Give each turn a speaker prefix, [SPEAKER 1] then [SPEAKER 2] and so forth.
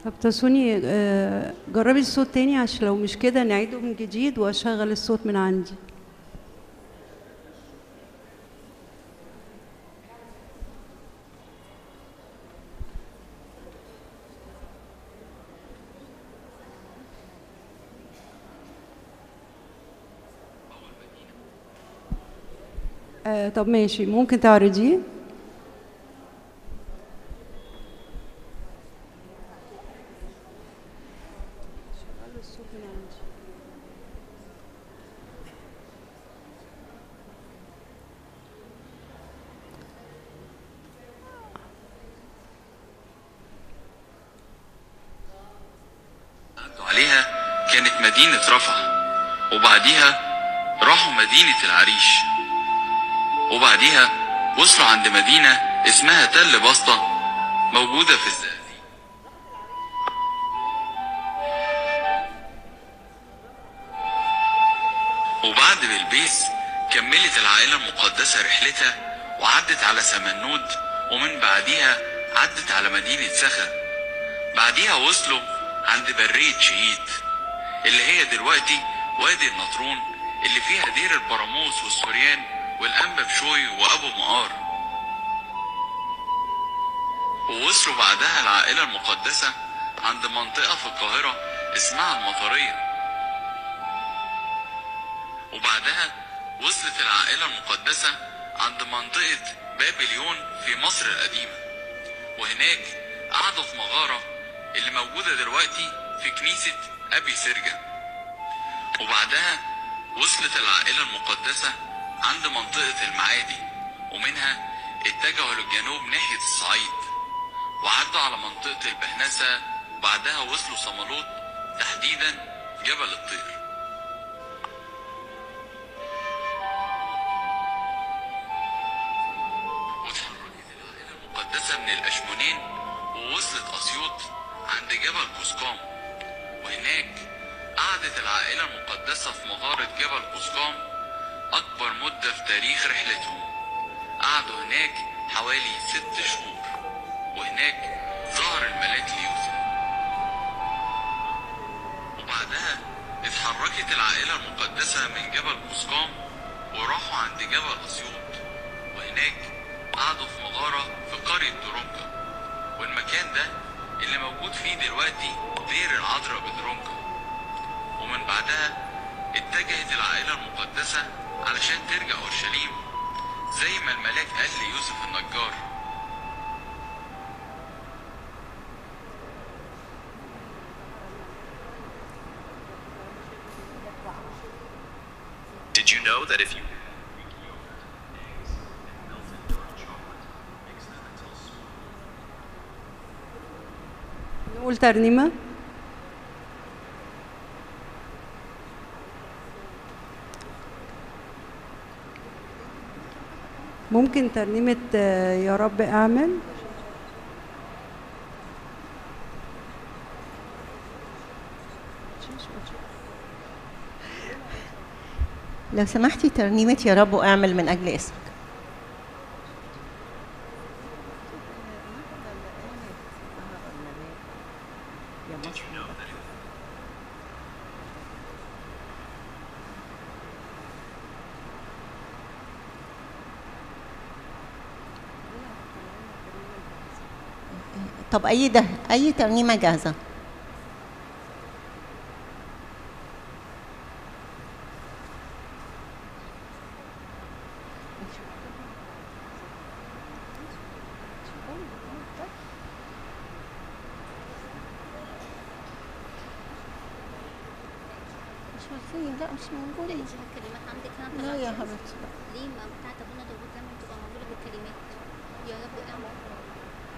[SPEAKER 1] طب تسوني آه، جربي الصوت تاني عشان لو مش كده نعيده من جديد واشغل الصوت من عندي آه، طب ماشي ممكن تعرضيه
[SPEAKER 2] عدوا عليها كانت مدينة رفح وبعديها راحوا مدينة العريش وبعديها وصلوا عند مدينة اسمها تل بسطة موجودة في الزقازيق وبعد بلبيس كملت العائلة المقدسة رحلتها وعدت على سمنود ومن بعديها عدت على مدينة سخا بعديها وصلوا عند برية شهيد اللي هي دلوقتي وادي النطرون اللي فيها دير البراموس والسوريان والأنبا بشوي وأبو مقار ووصلوا بعدها العائلة المقدسة عند منطقة في القاهرة اسمها المطرية وبعدها وصلت العائلة المقدسة عند منطقة بابليون في مصر القديمة وهناك قعدوا في مغارة اللي موجودة دلوقتي في كنيسة أبي سرجة وبعدها وصلت العائلة المقدسة عند منطقة المعادي ومنها اتجهوا للجنوب ناحية الصعيد وعدوا على منطقة البهنسة وبعدها وصلوا صمالوط تحديدا جبل الطير واتحركت العائلة المقدسة من الأشمونين ووصلت أسيوط عند جبل قسقام وهناك قعدت العائلة المقدسة في مغارة جبل قسقام أكبر مدة في تاريخ رحلتهم قعدوا هناك حوالي ست شهور وهناك ظهر الملاك ليوسف وبعدها اتحركت العائلة المقدسة من جبل قسقام وراحوا عند جبل أسيوط وهناك قعدوا في مغارة في قرية درونكا والمكان ده اللي موجود فيه دلوقتي دير العذراء بدرونكا ومن بعدها اتجهت العائلة المقدسة علشان ترجع أورشليم زي ما الملاك قال ليوسف النجار
[SPEAKER 3] Did you know that if you
[SPEAKER 1] نقول ترنيمة ممكن ترنيمة آه، يا رب أعمل
[SPEAKER 4] لو سمحتي ترنيمة يا رب اعمل من أجل اسمك طب أي ده أي ترنيمة جاهزة مش عارفين لا مش موجودة
[SPEAKER 5] الكلمات عندك هنا
[SPEAKER 4] لا يا حبيبتي
[SPEAKER 5] ليه ما بتاعت ابونا داوود لما تبقى موجوده بالكلمات يا رب اعمل